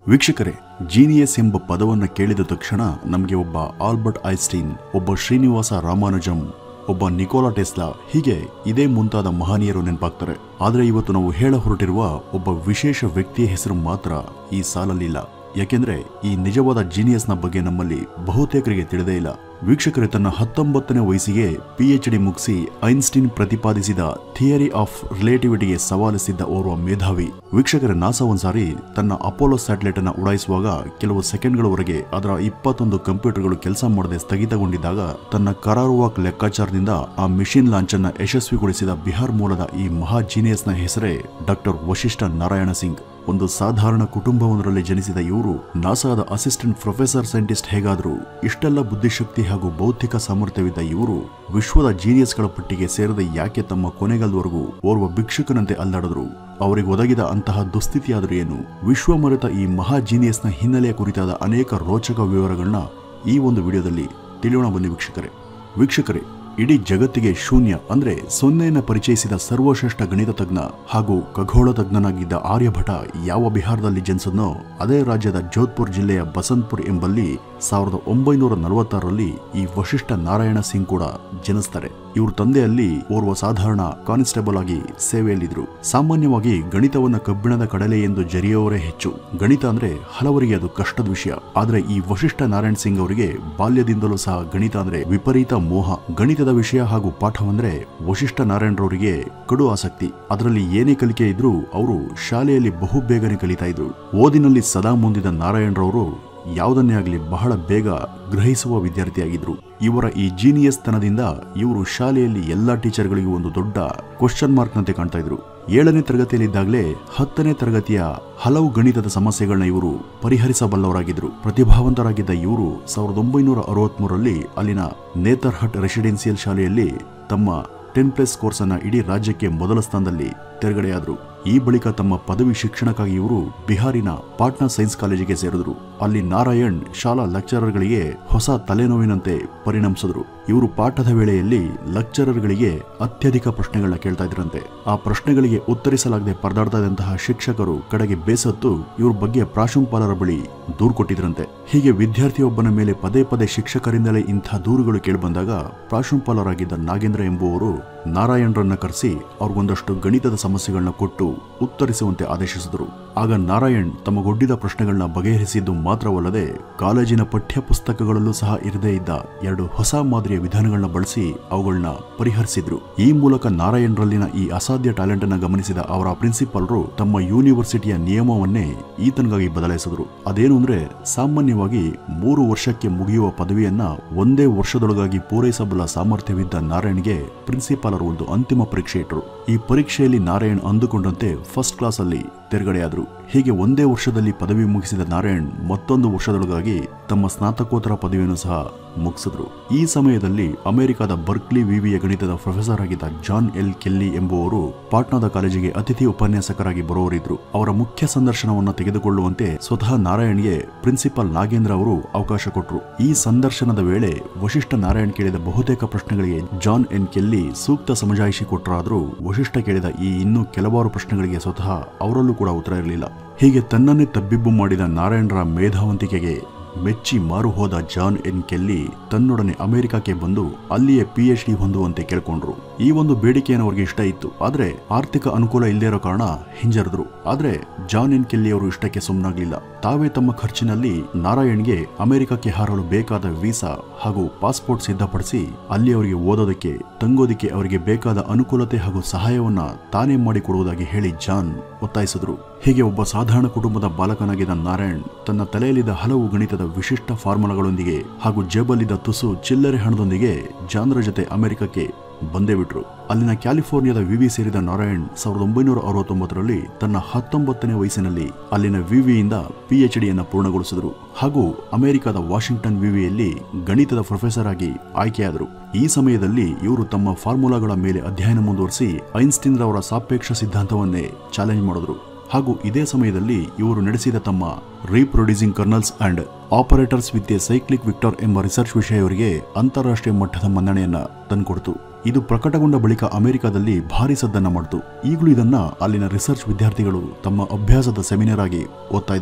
ವೀಕ್ಷಕರೇ ಜೀನಿಯಸ್ ಎಂಬ ಪದವನ್ನು ಕೇಳಿದ ತಕ್ಷಣ ನಮಗೆ ಒಬ್ಬ ಆಲ್ಬರ್ಟ್ ಐಸ್ಟೀನ್ ಒಬ್ಬ ಶ್ರೀನಿವಾಸ ರಾಮಾನುಜಂ ಒಬ್ಬ ನಿಕೋಲಾ ಟೆಸ್ಲಾ ಹೀಗೆ ಇದೇ ಮುಂತಾದ ಮಹನೀಯರು ನೆನಪಾಗ್ತಾರೆ ಆದರೆ ಇವತ್ತು ನಾವು ಹೇಳ ಹೊರಟಿರುವ ಒಬ್ಬ ವಿಶೇಷ ವ್ಯಕ್ತಿಯ ಹೆಸರು ಮಾತ್ರ ಈ ಸಾಲಲ್ಲಿಲ್ಲ ಯಾಕೆಂದ್ರೆ ಈ ನಿಜವಾದ ಜೀನಿಯಸ್ನ ಬಗ್ಗೆ ನಮ್ಮಲ್ಲಿ ಬಹುತೇಕರಿಗೆ ತಿಳಿದೇ ಇಲ್ಲ ವೀಕ್ಷಕರೇ ತನ್ನ ಹತ್ತೊಂಬತ್ತನೇ ವಯಸ್ಸಿಗೆ ಪಿಎಚ್ ಡಿ ಮುಗಿಸಿ ಐನ್ಸ್ಟೀನ್ ಪ್ರತಿಪಾದಿಸಿದ ಥಿಯರಿ ಆಫ್ ರಿಲೇಟಿವಿಟಿಗೆ ಸವಾಲಿಸಿದ್ದ ಓರ್ವ ಮೇಧಾವಿ ವೀಕ್ಷಕರೇ ನಾಸಾ ಒಂದ್ಸಾರಿ ತನ್ನ ಅಪೋಲೋ ಸ್ಯಾಟಲೈಟ್ ಅನ್ನ ಉಡಾಯಿಸುವಾಗ ಕೆಲವು ಸೆಕೆಂಡ್ಗಳವರೆಗೆ ಅದರ ಇಪ್ಪತ್ತೊಂದು ಕಂಪ್ಯೂಟರ್ಗಳು ಕೆಲಸ ಮಾಡದೆ ಸ್ಥಗಿತಗೊಂಡಿದ್ದಾಗ ತನ್ನ ಕರಾರುವಾಕ್ ಲೆಕ್ಕಾಚಾರದಿಂದ ಆ ಮಿಷಿನ್ ಲಾಂಚ್ ಅನ್ನ ಯಶಸ್ವಿಗೊಳಿಸಿದ ಬಿಹಾರ್ ಮೂಲದ ಈ ಮಹಾ ಜೀನಿಯಸ್ನ ಹೆಸರೇ ಡಾಕ್ಟರ್ ವಶಿಷ್ಠ ನಾರಾಯಣ ಸಿಂಗ್ ಒಂದು ಸಾಧಾರಣ ಕುಟುಂಬವೊಂದರಲ್ಲಿ ಜನಿಸಿದ ಇವರು ನಾಸಾದ ಅಸಿಸ್ಟೆಂಟ್ ಪ್ರೊಫೆಸರ್ ಸೈಂಟಿಸ್ಟ್ ಹೇಗಾದರೂ ಇಷ್ಟೆಲ್ಲ ಬುದ್ಧಿಶಕ್ತಿ ಹಾಗೂ ಬೌದ್ಧಿಕ ಸಾಮರ್ಥ್ಯವಿದ್ದ ಇವರು ವಿಶ್ವದ ಜೀನಿಯಸ್ಗಳ ಪಟ್ಟಿಗೆ ಸೇರದೆ ಯಾಕೆ ತಮ್ಮ ಕೊನೆಗಾಲದವರೆಗೂ ಓರ್ವ ಭಿಕ್ಷುಕನಂತೆ ಅಲ್ಲಾಡಿದ್ರು ಅವರಿಗೆ ಒದಗಿದ ಅಂತಹ ದುಸ್ಥಿತಿಯಾದರೂ ಏನು ವಿಶ್ವ ಮರೆತ ಈ ಮಹಾ ಜೀನಿಯಸ್ನ ಹಿನ್ನೆಲೆಯ ಕುರಿತಾದ ಅನೇಕ ರೋಚಕ ವಿವರಗಳನ್ನ ಈ ಒಂದು ವಿಡಿಯೋದಲ್ಲಿ ತಿಳಿಯೋಣ ಬನ್ನಿ ವೀಕ್ಷಕರೇ ವೀಕ್ಷಕರೇ ಇಡೀ ಜಗತ್ತಿಗೆ ಶೂನ್ಯ ಅಂದ್ರೆ ಸೊನ್ನೆಯನ್ನು ಪರಿಚಯಿಸಿದ ಸರ್ವಶ್ರೇಷ್ಠ ಗಣಿತ ತಜ್ಞ ಹಾಗೂ ಖಗೋಳ ತಜ್ಞನಾಗಿದ್ದ ಆರ್ಯಭಟ ಯಾವ ಬಿಹಾರದಲ್ಲಿ ಜನಿಸದ್ನೋ ಅದೇ ರಾಜ್ಯದ ಜೋಧ್ಪುರ್ ಜಿಲ್ಲೆಯ ಬಸಂತ್ಪುರ್ ಎಂಬಲ್ಲಿ ಸಾವಿರದ ಒಂಬೈನೂರ ನಲವತ್ತಾರರಲ್ಲಿ ಈ ವಶಿಷ್ಠ ನಾರಾಯಣ ಸಿಂಗ್ ಕೂಡ ಜನಿಸ್ತಾರೆ ಇವ್ರ ತಂದೆಯಲ್ಲಿ ಓರ್ವ ಸಾಧಾರಣ ಕಾನ್ಸ್ಟೇಬಲ್ ಆಗಿ ಸೇವೆಯಲ್ಲಿದ್ರು ಸಾಮಾನ್ಯವಾಗಿ ಗಣಿತವನ್ನ ಕಬ್ಬಿಣದ ಕಡಲೆ ಎಂದು ಜರಿಯುವವರೇ ಹೆಚ್ಚು ಗಣಿತ ಅಂದ್ರೆ ಹಲವರಿಗೆ ಅದು ಕಷ್ಟದ ವಿಷಯ ಆದ್ರೆ ಈ ವಶಿಷ್ಠ ನಾರಾಯಣ್ ಸಿಂಗ್ ಅವರಿಗೆ ಬಾಲ್ಯದಿಂದಲೂ ಸಹ ಗಣಿತ ಅಂದ್ರೆ ವಿಪರೀತ ಮೋಹ ಗಣಿತದ ವಿಷಯ ಹಾಗೂ ಪಾಠವಂದ್ರೆ ವಶಿಷ್ಠ ನಾರಾಯಣರವರಿಗೆ ಕಡು ಆಸಕ್ತಿ ಅದರಲ್ಲಿ ಏನೇ ಕಲಿಕೆ ಇದ್ರೂ ಅವರು ಶಾಲೆಯಲ್ಲಿ ಬಹು ಬೇಗನೆ ಕಲಿತಾ ಇದ್ರು ಓದಿನಲ್ಲಿ ಸದಾ ಮುಂದಿದ ನಾರಾಯಣರವರು ಯಾವುದನ್ನೇ ಆಗಲಿ ಬಹಳ ಬೇಗ ಗ್ರಹಿಸುವ ವಿದ್ಯಾರ್ಥಿಯಾಗಿದ್ರು ಇವರ ಈ ಜೀನಿಯಸ್ ತನದಿಂದ ಇವರು ಶಾಲೆಯಲ್ಲಿ ಎಲ್ಲಾ ಟೀಚರ್ಗಳಿಗೂ ಒಂದು ದೊಡ್ಡ ಕ್ವಶನ್ ಮಾರ್ಕ್ನಂತೆ ಕಾಣ್ತಾ ಇದ್ರು ಏಳನೇ ತರಗತಿಯಲ್ಲಿದ್ದಾಗಲೇ ಹತ್ತನೇ ತರಗತಿಯ ಹಲವು ಗಣಿತದ ಸಮಸ್ಯೆಗಳನ್ನ ಇವರು ಪರಿಹರಿಸಬಲ್ಲವರಾಗಿದ್ರು ಪ್ರತಿಭಾವಂತರಾಗಿದ್ದ ಇವರು ಸಾವಿರದ ಒಂಬೈನೂರ ಅರವತ್ಮೂರರಲ್ಲಿ ಅಲ್ಲಿನ ನೇತರ್ಹಟ್ ರೆಸಿಡೆನ್ಸಿಯಲ್ ಶಾಲೆಯಲ್ಲಿ ತಮ್ಮ ಟೆನ್ ಪ್ಲಸ್ ಕೋರ್ಸ್ ಅನ್ನ ಇಡೀ ರಾಜ್ಯಕ್ಕೆ ಮೊದಲ ಸ್ಥಾನದಲ್ಲಿ ತೆರಗಡೆಯಾದರು ಈ ಬಳಿಕ ತಮ್ಮ ಪದವಿ ಶಿಕ್ಷಣಕ್ಕಾಗಿ ಇವರು ಬಿಹಾರಿನ ಪಾಟ್ನಾ ಸೈನ್ಸ್ ಕಾಲೇಜಿಗೆ ಸೇರಿದ್ರು ಅಲ್ಲಿ ನಾರಾಯಣ್ ಶಾಲಾ ಲೆಕ್ಚರರ್ಗಳಿಗೆ ಹೊಸ ತಲೆನೋವಿನಂತೆ ಪರಿಣಮಿಸಿದ್ರು ಇವರು ಪಾಠದ ವೇಳೆಯಲ್ಲಿ ಲೆಕ್ಚರರ್ಗಳಿಗೆ ಅತ್ಯಧಿಕ ಪ್ರಶ್ನೆಗಳನ್ನ ಕೇಳ್ತಾ ಇದ್ರಂತೆ ಆ ಪ್ರಶ್ನೆಗಳಿಗೆ ಉತ್ತರಿಸಲಾಗದೆ ಪರದಾಡ್ತಾ ಇದ್ದಂತಹ ಶಿಕ್ಷಕರು ಕಡೆಗೆ ಬೇಸತ್ತು ಇವ್ರ ಬಗ್ಗೆ ಪ್ರಾಶುಂಪಾಲರ ಬಳಿ ದೂರು ಕೊಟ್ಟಿದ್ರಂತೆ ಹೀಗೆ ವಿದ್ಯಾರ್ಥಿಯೊಬ್ಬನ ಮೇಲೆ ಪದೇ ಪದೇ ಶಿಕ್ಷಕರಿಂದಲೇ ಇಂಥ ದೂರುಗಳು ಕೇಳಿಬಂದಾಗ ಪ್ರಾಶುಂಪಾಲರಾಗಿದ್ದ ನಾಗೇಂದ್ರ ಎಂಬುವರು ನಾರಾಯಣರನ್ನ ಕರೆಸಿ ಅವ್ರಿಗೊಂದಷ್ಟು ಗಣಿತದ ಸಮಸ್ಯೆಗಳನ್ನ ಕೊಟ್ಟು ಉತ್ತರಿಸುವಂತೆ ಆದೇಶಿಸಿದರು ಆಗ ನಾರಾಯಣ್ ತಮಗೊಡ್ಡಿದ ಪ್ರಶ್ನೆಗಳನ್ನ ಬಗೆಹರಿಸಿದ್ದು ಮಾತ್ರವಲ್ಲದೆ ಕಾಲೇಜಿನ ಪಠ್ಯ ಪುಸ್ತಕಗಳಲ್ಲೂ ಸಹ ಇರದೇ ಇದ್ದ ಎರಡು ಹೊಸ ಮಾದರಿಯ ವಿಧಾನಗಳನ್ನ ಬಳಸಿ ಅವುಗಳನ್ನ ಪರಿಹರಿಸಿದ್ರು ಈ ಮೂಲಕ ನಾರಾಯಣ್ರಲ್ಲಿನ ಈ ಅಸಾಧ್ಯ ಟ್ಯಾಲೆಂಟ್ ಅನ್ನ ಗಮನಿಸಿದ ಅವರ ಪ್ರಿನ್ಸಿಪಾಲ್ರು ತಮ್ಮ ಯೂನಿವರ್ಸಿಟಿಯ ನಿಯಮವನ್ನೇ ಈತನಿಗಾಗಿ ಬದಲಾಯಿಸಿದ್ರು ಅದೇನು ಅಂದ್ರೆ ಸಾಮಾನ್ಯವಾಗಿ ಮೂರು ವರ್ಷಕ್ಕೆ ಮುಗಿಯುವ ಪದವಿಯನ್ನ ಒಂದೇ ವರ್ಷದೊಳಗಾಗಿ ಪೂರೈಸಬಲ್ಲ ಸಾಮರ್ಥ್ಯವಿದ್ದ ನಾರಾಯಣ್ಗೆ ಪ್ರಿನ್ಸಿಪಾಲರು ಒಂದು ಅಂತಿಮ ಪರೀಕ್ಷೆ ಇಟ್ಟರು ಈ ಪರೀಕ್ಷೆಯಲ್ಲಿ ನಾರಾಯಣ್ ಅಂದುಕೊಂಡಂತೆ ಫಸ್ಟ್ ಕ್ಲಾಸ್ ಅಲ್ಲಿ ತೆರಗಡೆಯಾದ್ರು ಹೀಗೆ ಒಂದೇ ವರ್ಷದಲ್ಲಿ ಪದವಿ ಮುಗಿಸಿದ ನಾರಾಯಣ್ ಮತ್ತೊಂದು ವರ್ಷದೊಳಗಾಗಿ ತಮ್ಮ ಸ್ನಾತಕೋತ್ತರ ಪದವಿಯನ್ನು ಸಹ ಮುಗಿಸಿದ್ರು ಈ ಸಮಯದಲ್ಲಿ ಅಮೆರಿಕದ ಬರ್ಕ್ಲಿ ವಿವಿಯ ಗಣಿತದ ಪ್ರೊಫೆಸರ್ ಆಗಿದ್ದ ಜಾನ್ ಎಲ್ ಕೆಲ್ಲಿ ಎಂಬುವರು ಪಾಟ್ನಾದ ಕಾಲೇಜಿಗೆ ಅತಿಥಿ ಉಪನ್ಯಾಸಕರಾಗಿ ಬರುವವರಿದ್ರು ಅವರ ಮುಖ್ಯ ಸಂದರ್ಶನವನ್ನು ತೆಗೆದುಕೊಳ್ಳುವಂತೆ ಸ್ವತಃ ನಾರಾಯಣ್ಗೆ ಪ್ರಿನ್ಸಿಪಾಲ್ ನಾಗೇಂದ್ರ ಅವರು ಅವಕಾಶ ಕೊಟ್ಟರು ಈ ಸಂದರ್ಶನದ ವೇಳೆ ವಶಿಷ್ಠ ನಾರಾಯಣ್ ಕೇಳಿದ ಬಹುತೇಕ ಪ್ರಶ್ನೆಗಳಿಗೆ ಜಾನ್ ಎನ್ ಕೆಲ್ಲಿ ಸೂಕ್ತ ಸಮಜಾಯಿಷಿ ಕೊಟ್ಟರಾದರೂ ವಶಿಷ್ಠ ಕೇಳಿದ ಈ ಇನ್ನೂ ಕೆಲವಾರು ಪ್ರಶ್ನೆಗಳಿಗೆ ಸ್ವತಃ ಅವರಲ್ಲೂ ಕೂಡ ಉತ್ತರ ಇರಲಿಲ್ಲ ಹೀಗೆ ತನ್ನನ್ನೇ ತಬ್ಬಿಬ್ಬು ಮಾಡಿದ ನಾರಾಯಣರ ಮೇಧಾವಂತಿಕೆಗೆ ಮೆಚ್ಚಿ ಮಾರು ಹೋದ ಜಾನ್ ಎನ್ ಕೆಲ್ಲಿ ತನ್ನೊಡನೆ ಅಮೆರಿಕಕ್ಕೆ ಬಂದು ಅಲ್ಲಿಯೇ ಪಿಎಚ್ ಡಿ ಹೊಂದುವಂತೆ ಕೇಳ್ಕೊಂಡ್ರು ಈ ಒಂದು ಬೇಡಿಕೆಯನ್ನು ಅವರಿಗೆ ಇಷ್ಟ ಇತ್ತು ಆದ್ರೆ ಆರ್ಥಿಕ ಅನುಕೂಲ ಇಲ್ಲದೇ ಇರೋ ಕಾರಣ ಹಿಂಜರಿದ್ರು ಆದ್ರೆ ಜಾನ್ ಎನ್ ಕೆಲ್ಲಿ ಅವರು ಇಷ್ಟಕ್ಕೆ ಸುಮ್ಮನಾಗ್ಲಿಲ್ಲ ತಾವೇ ತಮ್ಮ ಖರ್ಚಿನಲ್ಲಿ ನಾರಾಯಣ್ಗೆ ಅಮೆರಿಕಕ್ಕೆ ಹಾರಲು ಬೇಕಾದ ವೀಸಾ ಹಾಗೂ ಪಾಸ್ಪೋರ್ಟ್ ಸಿದ್ಧಪಡಿಸಿ ಅಲ್ಲಿ ಅವರಿಗೆ ಓದೋದಕ್ಕೆ ತಂಗೋದಕ್ಕೆ ಅವರಿಗೆ ಬೇಕಾದ ಅನುಕೂಲತೆ ಹಾಗೂ ಸಹಾಯವನ್ನ ತಾನೇ ಮಾಡಿಕೊಡುವುದಾಗಿ ಹೇಳಿ ಜಾನ್ ಒತ್ತಾಯಿಸಿದ್ರು ಹೀಗೆ ಒಬ್ಬ ಸಾಧಾರಣ ಕುಟುಂಬದ ಬಾಲಕನಾಗಿದ್ದ ನಾರಾಯಣ್ ತನ್ನ ತಲೆಯಲ್ಲಿದ್ದ ಹಲವು ಗಣಿತದ ವಿಶಿಷ್ಟ ಫಾರ್ಮುಲಾಗಳೊಂದಿಗೆ ಹಾಗೂ ಜೇಬಲ್ಲಿದ್ದ ತುಸು ಚಿಲ್ಲರೆ ಹಣದೊಂದಿಗೆ ಜಾನ್ರ ಜೊತೆ ಅಮೆರಿಕಕ್ಕೆ ಬಂದೇ ಬಿಟ್ರು ಅಲ್ಲಿನ ಕ್ಯಾಲಿಫೋರ್ನಿಯಾದ ವಿವಿ ಸೇರಿದ ನಾರಾಯಣ್ ಸಾವಿರದ ಒಂಬೈನೂರ ಅರವತ್ತೊಂಬತ್ತರಲ್ಲಿ ತನ್ನ ಹತ್ತೊಂಬತ್ತನೇ ವಯಸ್ಸಿನಲ್ಲಿ ಅಲ್ಲಿನ ವಿವಿಯಿಂದ ಪಿಎಚ್ ಡಿಯನ್ನ ಪೂರ್ಣಗೊಳಿಸಿದ್ರು ಹಾಗೂ ಅಮೆರಿಕದ ವಾಷಿಂಗ್ಟನ್ ವಿವಿಯಲ್ಲಿ ಗಣಿತದ ಪ್ರೊಫೆಸರ್ ಆಗಿ ಆಯ್ಕೆಯಾದರು ಈ ಸಮಯದಲ್ಲಿ ಇವರು ತಮ್ಮ ಫಾರ್ಮುಲಾಗಳ ಮೇಲೆ ಅಧ್ಯಯನ ಮುಂದುವರಿಸಿ ಐನ್ಸ್ಟೀನ್ ರವರ ಸಾಪೇಕ್ಷ ಸಿದ್ಧಾಂತವನ್ನೇ ಚಾಲೆಂಜ್ ಮಾಡಿದ್ರು ಹಾಗೂ ಇದೇ ಸಮಯದಲ್ಲಿ ಇವರು ನಡೆಸಿದ ತಮ್ಮ reproducing kernels and operators with a cyclic vector ಎಂಬ ರಿಸರ್ಚ್ ವಿಷಯ ಇವರಿಗೆ ಅಂತಾರಾಷ್ಟ್ರೀಯ ಮಟ್ಟದ ಮನ್ನಣೆಯನ್ನ ತಂದುಕೊಡ್ತು ಇದು ಪ್ರಕಟಗೊಂಡ ಬಳಿಕ ಅಮೆರಿಕದಲ್ಲಿ ಭಾರಿ ಸದ್ದನ್ನ ಮಾಡಿತು ಈಗಲೂ ಇದನ್ನ ಅಲ್ಲಿನ ರಿಸರ್ಚ್ ವಿದ್ಯಾರ್ಥಿಗಳು ತಮ್ಮ ಅಭ್ಯಾಸದ ಸೆಮಿನಾರ್ ಆಗಿ ಓದ್ತಾ ಇದ್ದಾರೆ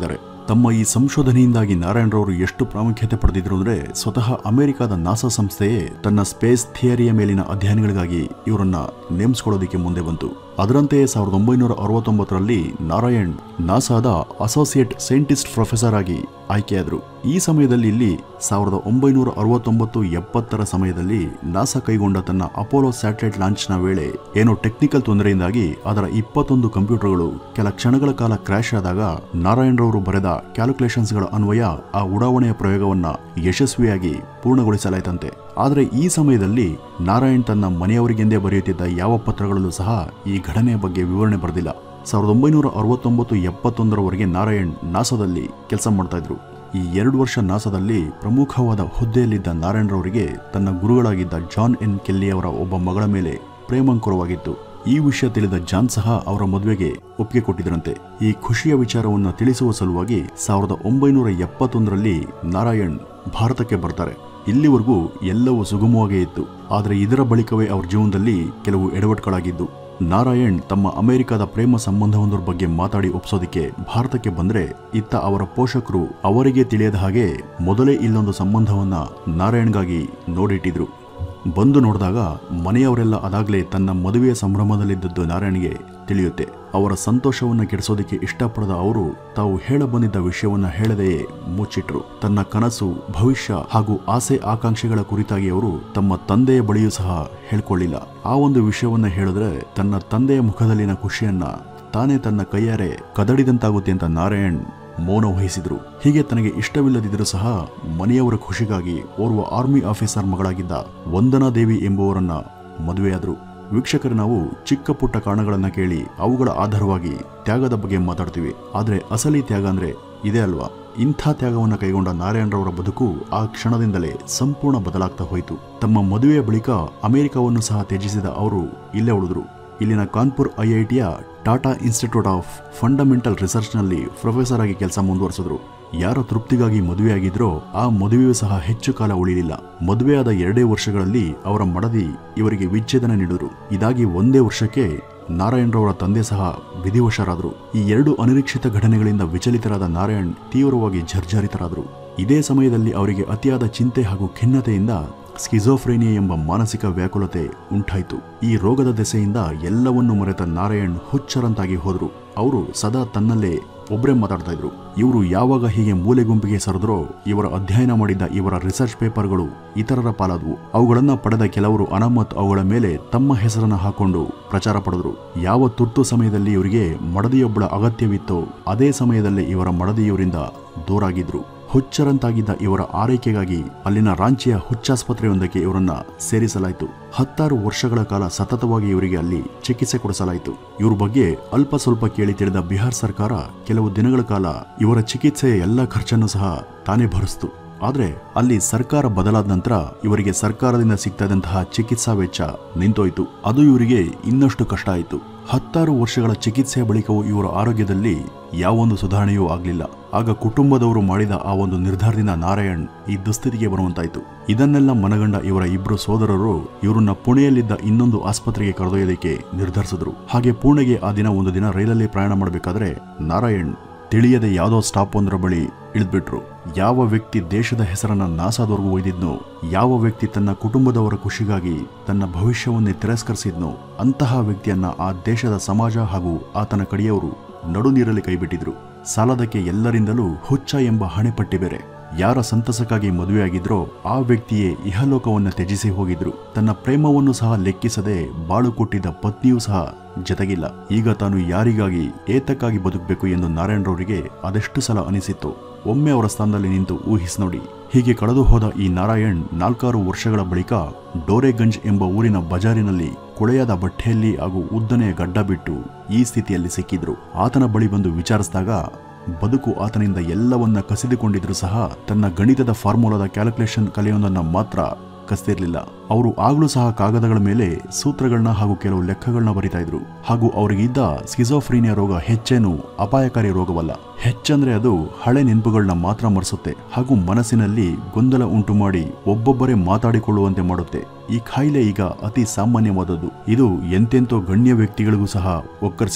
ತಮ್ಮ ಈ ಸಂಶೋಧನೆಯಿಂದಾಗಿ ನಾರಾಯಣರವರು ಎಷ್ಟು ಪ್ರಾಮುಖ್ಯತೆ ಪಡೆದಿದ್ರು ಅಂದ್ರೆ ಸ್ವತಃ ಅಮೆರಿಕದ ನಾಸಾ ಸಂಸ್ಥೆಯೇ ತನ್ನ ಸ್ಪೇಸ್ ಥಿಯರಿಯ ಮೇಲಿನ ಅಧ್ಯಯನಗಳಿಗಾಗಿ ಇವರನ್ನ ನೇಮಿಸಿಕೊಳ್ಳೋದಕ್ಕೆ ಮುಂದೆ ಬಂತು ಅದರಂತೆಯೇ ಸಾವಿರದ ಒಂಬೈನೂರ ಅರವತ್ತೊಂಬತ್ತರಲ್ಲಿ ನಾರಾಯಣ್ ನಾಸಾದ ಅಸೋಸಿಯೇಟ್ ಸೈಂಟಿಸ್ಟ್ ಪ್ರೊಫೆಸರ್ ಆಗಿ ಆಯ್ಕೆಯಾದರು ಈ ಸಮಯದಲ್ಲಿ ಇಲ್ಲಿ ಸಾವಿರದ ಒಂಬೈನೂರ ಅರವತ್ತೊಂಬತ್ತು ಎಪ್ಪತ್ತರ ಸಮಯದಲ್ಲಿ ನಾಸಾ ಕೈಗೊಂಡ ತನ್ನ ಅಪೋಲೋ ಸ್ಯಾಟಲೈಟ್ ಲಾಂಚ್ನ ವೇಳೆ ಏನೋ ಟೆಕ್ನಿಕಲ್ ತೊಂದರೆಯಿಂದಾಗಿ ಅದರ ಇಪ್ಪತ್ತೊಂದು ಕಂಪ್ಯೂಟರ್ಗಳು ಕೆಲ ಕ್ಷಣಗಳ ಕಾಲ ಕ್ರ್ಯಾಶ್ ಆದಾಗ ನಾರಾಯಣರವರು ಬರೆದ ಕ್ಯಾಲ್ಕುಲೇಷನ್ಸ್ಗಳ ಅನ್ವಯ ಆ ಉಡಾವಣೆಯ ಪ್ರಯೋಗವನ್ನ ಯಶಸ್ವಿಯಾಗಿ ಪೂರ್ಣಗೊಳಿಸಲಾಯಿತಂತೆ ಆದರೆ ಈ ಸಮಯದಲ್ಲಿ ನಾರಾಯಣ್ ತನ್ನ ಮನೆಯವರಿಗೆಂದೇ ಬರೆಯುತ್ತಿದ್ದ ಯಾವ ಪತ್ರಗಳಲ್ಲೂ ಸಹ ಈ ಘಟನೆಯ ಬಗ್ಗೆ ವಿವರಣೆ ಬರೆದಿಲ್ಲ ಸಾವಿರದ ಒಂಬೈನೂರ ಅರವತ್ತೊಂಬತ್ತು ಎಪ್ಪತ್ತೊಂದರವರೆಗೆ ನಾರಾಯಣ್ ನಾಸಾದಲ್ಲಿ ಕೆಲಸ ಮಾಡ್ತಾ ಇದ್ರು ಈ ಎರಡು ವರ್ಷ ನಾಸಾದಲ್ಲಿ ಪ್ರಮುಖವಾದ ಹುದ್ದೆಯಲ್ಲಿದ್ದ ನಾರಾಯಣರವರಿಗೆ ತನ್ನ ಗುರುಗಳಾಗಿದ್ದ ಜಾನ್ ಎನ್ ಕೆಲ್ಲಿಯವರ ಒಬ್ಬ ಮಗಳ ಮೇಲೆ ಪ್ರೇಮಾಂಕುರವಾಗಿತ್ತು ಈ ವಿಷಯ ತಿಳಿದ ಜಾನ್ ಸಹ ಅವರ ಮದುವೆಗೆ ಒಪ್ಪಿಗೆ ಕೊಟ್ಟಿದ್ರಂತೆ ಈ ಖುಷಿಯ ವಿಚಾರವನ್ನು ತಿಳಿಸುವ ಸಲುವಾಗಿ ಸಾವಿರದ ಒಂಬೈನೂರ ಎಪ್ಪತ್ತೊಂದರಲ್ಲಿ ನಾರಾಯಣ್ ಭಾರತಕ್ಕೆ ಬರ್ತಾರೆ ಇಲ್ಲಿವರೆಗೂ ಎಲ್ಲವೂ ಸುಗಮವಾಗೇ ಇತ್ತು ಆದರೆ ಇದರ ಬಳಿಕವೇ ಅವರ ಜೀವನದಲ್ಲಿ ಕೆಲವು ಎಡವಟ್ಗಳಾಗಿದ್ದು ನಾರಾಯಣ್ ತಮ್ಮ ಅಮೆರಿಕದ ಪ್ರೇಮ ಸಂಬಂಧವೊಂದರ ಬಗ್ಗೆ ಮಾತಾಡಿ ಒಪ್ಸೋದಿಕ್ಕೆ ಭಾರತಕ್ಕೆ ಬಂದ್ರೆ ಇತ್ತ ಅವರ ಪೋಷಕರು ಅವರಿಗೆ ತಿಳಿಯದ ಹಾಗೆ ಮೊದಲೇ ಇಲ್ಲೊಂದು ಸಂಬಂಧವನ್ನ ನಾರಾಯಣ್ಗಾಗಿ ನೋಡಿಟ್ಟಿದ್ರು ಬಂದು ನೋಡಿದಾಗ ಮನೆಯವರೆಲ್ಲ ಅದಾಗಲೇ ತನ್ನ ಮದುವೆಯ ಸಂಭ್ರಮದಲ್ಲಿದ್ದದ್ದು ನಾರಾಯಣ್ಗೆ ತಿಳಿಯುತ್ತೆ ಅವರ ಸಂತೋಷವನ್ನು ಕೆಡಿಸೋದಕ್ಕೆ ಇಷ್ಟಪಡದ ಅವರು ತಾವು ಹೇಳ ಬಂದಿದ್ದ ವಿಷಯವನ್ನ ಹೇಳದೆಯೇ ಮುಚ್ಚಿಟ್ರು ತನ್ನ ಕನಸು ಭವಿಷ್ಯ ಹಾಗೂ ಆಸೆ ಆಕಾಂಕ್ಷೆಗಳ ಕುರಿತಾಗಿ ಅವರು ತಮ್ಮ ತಂದೆಯ ಬಳಿಯೂ ಸಹ ಹೇಳ್ಕೊಳ್ಳಿಲ್ಲ ಆ ಒಂದು ವಿಷಯವನ್ನ ಹೇಳಿದ್ರೆ ತನ್ನ ತಂದೆಯ ಮುಖದಲ್ಲಿನ ಖುಷಿಯನ್ನ ತಾನೇ ತನ್ನ ಕೈಯಾರೆ ಕದಡಿದಂತಾಗುತ್ತೆ ಅಂತ ನಾರಾಯಣ್ ಮೌನ ವಹಿಸಿದ್ರು ಹೀಗೆ ತನಗೆ ಇಷ್ಟವಿಲ್ಲದಿದ್ದರೂ ಸಹ ಮನೆಯವರ ಖುಷಿಗಾಗಿ ಓರ್ವ ಆರ್ಮಿ ಆಫೀಸರ್ ಮಗಳಾಗಿದ್ದ ವಂದನಾ ದೇವಿ ಎಂಬುವರನ್ನ ಮದುವೆಯಾದರು ವೀಕ್ಷಕರು ನಾವು ಚಿಕ್ಕ ಪುಟ್ಟ ಕಾರಣಗಳನ್ನ ಕೇಳಿ ಅವುಗಳ ಆಧಾರವಾಗಿ ತ್ಯಾಗದ ಬಗ್ಗೆ ಮಾತಾಡ್ತೀವಿ ಆದ್ರೆ ಅಸಲಿ ತ್ಯಾಗ ಅಂದ್ರೆ ಇದೇ ಅಲ್ವಾ ಇಂಥ ತ್ಯಾಗವನ್ನು ಕೈಗೊಂಡ ನಾರಾಯಣರವರ ಬದುಕು ಆ ಕ್ಷಣದಿಂದಲೇ ಸಂಪೂರ್ಣ ಬದಲಾಗ್ತಾ ಹೋಯಿತು ತಮ್ಮ ಮದುವೆಯ ಬಳಿಕ ಅಮೆರಿಕವನ್ನು ಸಹ ತ್ಯಜಿಸಿದ ಅವರು ಇಲ್ಲೇ ಉಳಿದ್ರು ಇಲ್ಲಿನ ಕಾನ್ಪುರ್ ಐಐಟಿಯ ಟಾಟಾ ಇನ್ಸ್ಟಿಟ್ಯೂಟ್ ಆಫ್ ಫಂಡಮೆಂಟಲ್ ರಿಸರ್ಚ್ನಲ್ಲಿ ಪ್ರೊಫೆಸರ್ ಆಗಿ ಕೆಲಸ ಮುಂದುವರಿಸಿದ್ರು ಯಾರ ತೃಪ್ತಿಗಾಗಿ ಮದುವೆಯಾಗಿದ್ರೋ ಆ ಮದುವೆಯೂ ಸಹ ಹೆಚ್ಚು ಕಾಲ ಉಳಿಲಿಲ್ಲ ಮದುವೆಯಾದ ಎರಡೇ ವರ್ಷಗಳಲ್ಲಿ ಅವರ ಮಡದಿ ಇವರಿಗೆ ವಿಚ್ಛೇದನ ನೀಡಿದ್ರು ಇದಾಗಿ ಒಂದೇ ವರ್ಷಕ್ಕೆ ನಾರಾಯಣರವರ ತಂದೆ ಸಹ ವಿಧಿವಶರಾದರು ಈ ಎರಡು ಅನಿರೀಕ್ಷಿತ ಘಟನೆಗಳಿಂದ ವಿಚಲಿತರಾದ ನಾರಾಯಣ್ ತೀವ್ರವಾಗಿ ಜರ್ಜರಿತರಾದರು ಇದೇ ಸಮಯದಲ್ಲಿ ಅವರಿಗೆ ಅತಿಯಾದ ಚಿಂತೆ ಹಾಗೂ ಖಿನ್ನತೆಯಿಂದ ಸ್ಕಿಜೋಫ್ರೇನಿಯಾ ಎಂಬ ಮಾನಸಿಕ ವ್ಯಾಕುಲತೆ ಉಂಟಾಯಿತು ಈ ರೋಗದ ದೆಸೆಯಿಂದ ಎಲ್ಲವನ್ನೂ ಮರೆತ ನಾರಾಯಣ್ ಹುಚ್ಚರಂತಾಗಿ ಹೋದ್ರು ಅವರು ಸದಾ ತನ್ನಲ್ಲೇ ಒಬ್ಬರೇ ಮಾತಾಡ್ತಾ ಇದ್ರು ಇವರು ಯಾವಾಗ ಹೀಗೆ ಮೂಲೆ ಗುಂಪಿಗೆ ಸರಿದ್ರೋ ಇವರ ಅಧ್ಯಯನ ಮಾಡಿದ ಇವರ ರಿಸರ್ಚ್ ಪೇಪರ್ಗಳು ಇತರರ ಪಾಲಾದವು ಅವುಗಳನ್ನ ಪಡೆದ ಕೆಲವರು ಅನಾಮತ್ ಅವುಗಳ ಮೇಲೆ ತಮ್ಮ ಹೆಸರನ್ನ ಹಾಕೊಂಡು ಪ್ರಚಾರ ಪಡೆದ್ರು ಯಾವ ತುರ್ತು ಸಮಯದಲ್ಲಿ ಇವರಿಗೆ ಮಡದಿಯೊಬ್ಬಳ ಅಗತ್ಯವಿತ್ತೋ ಅದೇ ಸಮಯದಲ್ಲೇ ಇವರ ಮಡದಿ ಇವರಿಂದ ದೂರಾಗಿದ್ರು ಹುಚ್ಚರಂತಾಗಿದ್ದ ಇವರ ಆರೈಕೆಗಾಗಿ ಅಲ್ಲಿನ ರಾಂಚಿಯ ಹುಚ್ಚಾಸ್ಪತ್ರೆಯೊಂದಕ್ಕೆ ಇವರನ್ನ ಸೇರಿಸಲಾಯಿತು ಹತ್ತಾರು ವರ್ಷಗಳ ಕಾಲ ಸತತವಾಗಿ ಇವರಿಗೆ ಅಲ್ಲಿ ಚಿಕಿತ್ಸೆ ಕೊಡಿಸಲಾಯಿತು ಇವ್ರ ಬಗ್ಗೆ ಅಲ್ಪ ಸ್ವಲ್ಪ ಕೇಳಿ ತಿಳಿದ ಬಿಹಾರ್ ಸರ್ಕಾರ ಕೆಲವು ದಿನಗಳ ಕಾಲ ಇವರ ಚಿಕಿತ್ಸೆಯ ಎಲ್ಲ ಖರ್ಚನ್ನು ಸಹ ತಾನೇ ಭರಿಸ್ತು ಆದ್ರೆ ಅಲ್ಲಿ ಸರ್ಕಾರ ಬದಲಾದ ನಂತರ ಇವರಿಗೆ ಸರ್ಕಾರದಿಂದ ಸಿಗ್ತಾ ಇದ್ದಂತಹ ಚಿಕಿತ್ಸಾ ವೆಚ್ಚ ನಿಂತೋಯ್ತು ಅದು ಇವರಿಗೆ ಇನ್ನಷ್ಟು ಕಷ್ಟ ಆಯಿತು ಹತ್ತಾರು ವರ್ಷಗಳ ಚಿಕಿತ್ಸೆಯ ಬಳಿಕವೂ ಇವರ ಆರೋಗ್ಯದಲ್ಲಿ ಯಾವೊಂದು ಸುಧಾರಣೆಯೂ ಆಗಲಿಲ್ಲ ಆಗ ಕುಟುಂಬದವರು ಮಾಡಿದ ಆ ಒಂದು ನಿರ್ಧಾರದಿಂದ ನಾರಾಯಣ್ ಈ ದುಸ್ಥಿತಿಗೆ ಬರುವಂತಾಯ್ತು ಇದನ್ನೆಲ್ಲ ಮನಗಂಡ ಇವರ ಇಬ್ರು ಸೋದರರು ಇವರನ್ನ ಪುಣೆಯಲ್ಲಿದ್ದ ಇನ್ನೊಂದು ಆಸ್ಪತ್ರೆಗೆ ಕರೆದೊಯ್ಯೋದಕ್ಕೆ ನಿರ್ಧರಿಸಿದ್ರು ಹಾಗೆ ಪುಣೆಗೆ ಆ ದಿನ ಒಂದು ದಿನ ರೈಲಲ್ಲಿ ಪ್ರಯಾಣ ಮಾಡಬೇಕಾದ್ರೆ ನಾರಾಯಣ್ ತಿಳಿಯದೆ ಯಾವುದೋ ಸ್ಟಾಪ್ ಒಂದರ ಬಳಿ ಇಳಿದ್ಬಿಟ್ರು ಯಾವ ವ್ಯಕ್ತಿ ದೇಶದ ಹೆಸರನ್ನ ನಾಸಾದವರೆಗೂ ಒಯ್ದಿದ್ನೋ ಯಾವ ವ್ಯಕ್ತಿ ತನ್ನ ಕುಟುಂಬದವರ ಖುಷಿಗಾಗಿ ತನ್ನ ಭವಿಷ್ಯವನ್ನೇ ತಿರಸ್ಕರಿಸಿದ್ನೋ ಅಂತಹ ವ್ಯಕ್ತಿಯನ್ನ ಆ ದೇಶದ ಸಮಾಜ ಹಾಗೂ ಆತನ ಕಡೆಯವರು ನಡು ನೀರಲ್ಲಿ ಕೈಬಿಟ್ಟಿದ್ರು ಸಾಲದಕ್ಕೆ ಎಲ್ಲರಿಂದಲೂ ಹುಚ್ಚ ಎಂಬ ಹಣೆಪಟ್ಟಿ ಬೇರೆ ಯಾರ ಸಂತಸಕ್ಕಾಗಿ ಮದುವೆಯಾಗಿದ್ರೋ ಆ ವ್ಯಕ್ತಿಯೇ ಇಹಲೋಕವನ್ನ ತ್ಯಜಿಸಿ ಹೋಗಿದ್ರು ತನ್ನ ಪ್ರೇಮವನ್ನು ಸಹ ಲೆಕ್ಕಿಸದೆ ಬಾಳು ಕೊಟ್ಟಿದ್ದ ಪತ್ನಿಯೂ ಸಹ ಜತೆಗಿಲ್ಲ ಈಗ ತಾನು ಯಾರಿಗಾಗಿ ಏತಕ್ಕಾಗಿ ಬದುಕಬೇಕು ಎಂದು ನಾರಾಯಣರವರಿಗೆ ಅದೆಷ್ಟು ಸಲ ಅನಿಸಿತ್ತು ಒಮ್ಮೆ ಅವರ ಸ್ಥಾನದಲ್ಲಿ ನಿಂತು ಊಹಿಸಿ ನೋಡಿ ಹೀಗೆ ಕಳೆದು ಹೋದ ಈ ನಾರಾಯಣ್ ನಾಲ್ಕಾರು ವರ್ಷಗಳ ಬಳಿಕ ಡೋರೆಗಂಜ್ ಎಂಬ ಊರಿನ ಬಜಾರಿನಲ್ಲಿ ಕೊಳೆಯಾದ ಬಟ್ಟೆಯಲ್ಲಿ ಹಾಗೂ ಉದ್ದನೆಯ ಗಡ್ಡ ಬಿಟ್ಟು ಈ ಸ್ಥಿತಿಯಲ್ಲಿ ಸಿಕ್ಕಿದ್ರು ಆತನ ಬಳಿ ಬಂದು ವಿಚಾರಿಸಿದಾಗ ಬದುಕು ಆತನಿಂದ ಎಲ್ಲವನ್ನ ಕಸಿದುಕೊಂಡಿದ್ರು ಸಹ ತನ್ನ ಗಣಿತದ ಫಾರ್ಮುಲಾದ ಕ್ಯಾಲ್ಕುಲೇಷನ್ ಕಲೆಯೊಂದನ್ನ ಮಾತ್ರ ಕಸ್ತಿರ್ಲಿಲ್ಲ ಅವರು ಆಗ್ಲೂ ಸಹ ಕಾಗದಗಳ ಮೇಲೆ ಸೂತ್ರಗಳನ್ನ ಹಾಗೂ ಕೆಲವು ಲೆಕ್ಕಗಳನ್ನ ಬರಿತಾ ಇದ್ರು ಹಾಗೂ ಅವರಿಗಿದ್ದ ಸ್ಕಿಜೋಫ್ರೀನಿಯಾ ರೋಗ ಹೆಚ್ಚೇನು ಅಪಾಯಕಾರಿ ರೋಗವಲ್ಲ ಹೆಚ್ಚಂದ್ರೆ ಅದು ಹಳೆ ನೆನಪುಗಳನ್ನ ಮಾತ್ರ ಮರೆಸುತ್ತೆ ಹಾಗೂ ಮನಸ್ಸಿನಲ್ಲಿ ಗೊಂದಲ ಉಂಟು ಮಾಡಿ ಒಬ್ಬೊಬ್ಬರೇ ಮಾತಾಡಿಕೊಳ್ಳುವಂತೆ ಮಾಡುತ್ತೆ ಈ ಕಾಯಿಲೆ ಈಗ ಅತಿ ಸಾಮಾನ್ಯವಾದದ್ದು ಇದು ಎಂತೆಂತೋ ಗಣ್ಯ ವ್ಯಕ್ತಿಗಳಿಗೂ ಸಹ ಒಕ್ಕರಿಸಿದೆ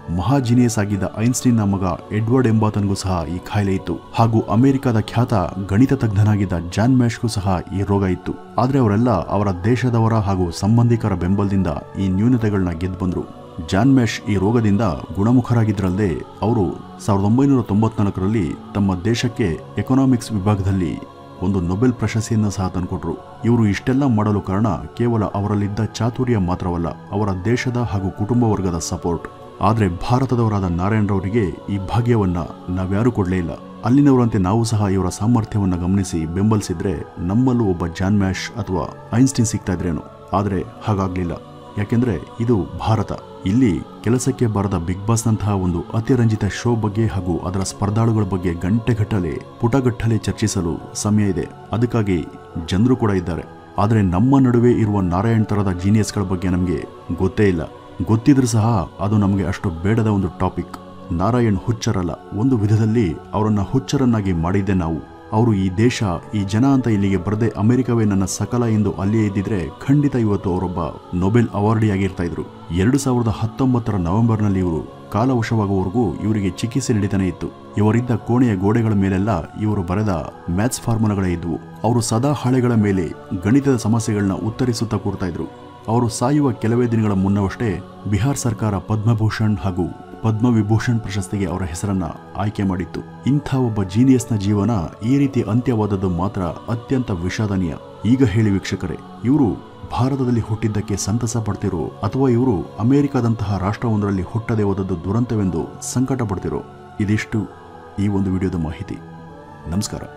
ಮಹಾ ಜೀನಿಯಸ್ ಆಗಿದ್ದ ಐನ್ಸ್ಟೀನ್ನ ಮಗ ಎಡ್ವರ್ಡ್ ಎಂಬಾತನಿಗೂ ಸಹ ಈ ಕಾಯಿಲೆ ಇತ್ತು ಹಾಗೂ ಅಮೆರಿಕದ ಖ್ಯಾತ ಗಣಿತ ತಜ್ಞನಾಗಿದ್ದ ಜಾನ್ ಮ್ಯಾಶ್ಗೂ ಸಹ ಈ ರೋಗ ಇತ್ತು ಆದ್ರೆ ಅವರೆಲ್ಲ ಅವರ ದೇಶದವರ ಹಾಗೂ ಸಂಬಂಧಿಕರ ಬೆಂಬಲದಿಂದ ಈ ನ್ಯೂನತೆಗಳನ್ನ ಗೆದ್ದು ಬಂದ್ರು ಜಾನ್ ಮ್ಯಾಶ್ ಈ ರೋಗದಿಂದ ಗುಣಮುಖರಾಗಿದ್ರಲ್ಲದೆ ಅವರು ಸಾವಿರದ ಒಂಬೈನೂರ ತೊಂಬತ್ನಾಲ್ಕರಲ್ಲಿ ತಮ್ಮ ದೇಶಕ್ಕೆ ಎಕನಾಮಿಕ್ಸ್ ವಿಭಾಗದಲ್ಲಿ ಒಂದು ನೊಬೆಲ್ ಪ್ರಶಸ್ತಿಯನ್ನು ಸಹ ತಂದುಕೊಟ್ರು ಇವರು ಇಷ್ಟೆಲ್ಲ ಮಾಡಲು ಕಾರಣ ಕೇವಲ ಅವರಲ್ಲಿದ್ದ ಚಾತುರ್ಯ ಮಾತ್ರವಲ್ಲ ಅವರ ದೇಶದ ಹಾಗೂ ಕುಟುಂಬ ವರ್ಗದ ಸಪೋರ್ಟ್ ಆದರೆ ಭಾರತದವರಾದ ನಾರಾಯಣರವರಿಗೆ ಈ ಭಾಗ್ಯವನ್ನ ನಾವ್ಯಾರೂ ಕೊಡಲೇ ಇಲ್ಲ ಅಲ್ಲಿನವರಂತೆ ನಾವು ಸಹ ಇವರ ಸಾಮರ್ಥ್ಯವನ್ನ ಗಮನಿಸಿ ಬೆಂಬಲಿಸಿದ್ರೆ ನಮ್ಮಲ್ಲೂ ಒಬ್ಬ ಜಾನ್ ಮ್ಯಾಶ್ ಅಥವಾ ಐನ್ಸ್ಟೀನ್ ಸಿಗ್ತಾ ಇದ್ರೇನು ಆದರೆ ಹಾಗಾಗ್ಲಿಲ್ಲ ಯಾಕೆಂದ್ರೆ ಇದು ಭಾರತ ಇಲ್ಲಿ ಕೆಲಸಕ್ಕೆ ಬರದ ಬಿಗ್ ಬಾಸ್ ನಂತಹ ಒಂದು ಅತಿರಂಜಿತ ಶೋ ಬಗ್ಗೆ ಹಾಗೂ ಅದರ ಸ್ಪರ್ಧಾಳುಗಳ ಬಗ್ಗೆ ಗಂಟೆಗಟ್ಟಲೆ ಪುಟಗಟ್ಟಲೆ ಚರ್ಚಿಸಲು ಸಮಯ ಇದೆ ಅದಕ್ಕಾಗಿ ಜನರು ಕೂಡ ಇದ್ದಾರೆ ಆದರೆ ನಮ್ಮ ನಡುವೆ ಇರುವ ನಾರಾಯಣ್ ತರದ ಜೀನಿಯಸ್ಗಳ ಬಗ್ಗೆ ನಮಗೆ ಗೊತ್ತೇ ಇಲ್ಲ ಗೊತ್ತಿದ್ರೂ ಸಹ ಅದು ನಮಗೆ ಅಷ್ಟು ಬೇಡದ ಒಂದು ಟಾಪಿಕ್ ನಾರಾಯಣ್ ಹುಚ್ಚರಲ್ಲ ಒಂದು ವಿಧದಲ್ಲಿ ಅವರನ್ನ ಹುಚ್ಚರನ್ನಾಗಿ ಮಾಡಿದ್ದೆ ನಾವು ಅವರು ಈ ದೇಶ ಈ ಜನ ಅಂತ ಇಲ್ಲಿಗೆ ಬರದೆ ಅಮೆರಿಕವೇ ನನ್ನ ಸಕಲ ಎಂದು ಅಲ್ಲಿಯೇ ಇದ್ದಿದ್ರೆ ಖಂಡಿತ ಇವತ್ತು ಅವರೊಬ್ಬ ನೊಬೆಲ್ ಅವಾರ್ಡಿಯಾಗಿರ್ತಾ ಇದ್ರು ಎರಡು ಸಾವಿರದ ಹತ್ತೊಂಬತ್ತರ ನವೆಂಬರ್ನಲ್ಲಿ ಇವರು ಕಾಲವಶವಾಗುವವರೆಗೂ ಇವರಿಗೆ ಚಿಕಿತ್ಸೆ ನಡೀತಾನೆ ಇತ್ತು ಇವರಿದ್ದ ಕೋಣೆಯ ಗೋಡೆಗಳ ಮೇಲೆಲ್ಲ ಇವರು ಬರೆದ ಮ್ಯಾಥ್ಸ್ ಫಾರ್ಮುಲಾಗಳೇ ಇದ್ವು ಅವರು ಸದಾ ಹಾಳೆಗಳ ಮೇಲೆ ಗಣಿತದ ಸಮಸ್ಯೆಗಳನ್ನ ಉತ್ತರಿಸುತ್ತಾ ಕೂರ್ತಾ ಇದ್ರು ಅವರು ಸಾಯುವ ಕೆಲವೇ ದಿನಗಳ ಮುನ್ನವಷ್ಟೇ ಬಿಹಾರ್ ಸರ್ಕಾರ ಪದ್ಮಭೂಷಣ್ ಹಾಗೂ ಪದ್ಮವಿಭೂಷಣ್ ಪ್ರಶಸ್ತಿಗೆ ಅವರ ಹೆಸರನ್ನ ಆಯ್ಕೆ ಮಾಡಿತ್ತು ಇಂಥ ಒಬ್ಬ ಜೀನಿಯಸ್ನ ಜೀವನ ಈ ರೀತಿ ಅಂತ್ಯವಾದದ್ದು ಮಾತ್ರ ಅತ್ಯಂತ ವಿಷಾದನೀಯ ಈಗ ಹೇಳಿ ವೀಕ್ಷಕರೇ ಇವರು ಭಾರತದಲ್ಲಿ ಹುಟ್ಟಿದ್ದಕ್ಕೆ ಸಂತಸ ಪಡ್ತಿರೋ ಅಥವಾ ಇವರು ಅಮೆರಿಕದಂತಹ ರಾಷ್ಟ್ರವೊಂದರಲ್ಲಿ ಹುಟ್ಟದೆ ಹೋದದ್ದು ದುರಂತವೆಂದು ಸಂಕಟ ಪಡ್ತಿರೋ ಇದಿಷ್ಟು ಈ ಒಂದು ವಿಡಿಯೋದ ಮಾಹಿತಿ ನಮಸ್ಕಾರ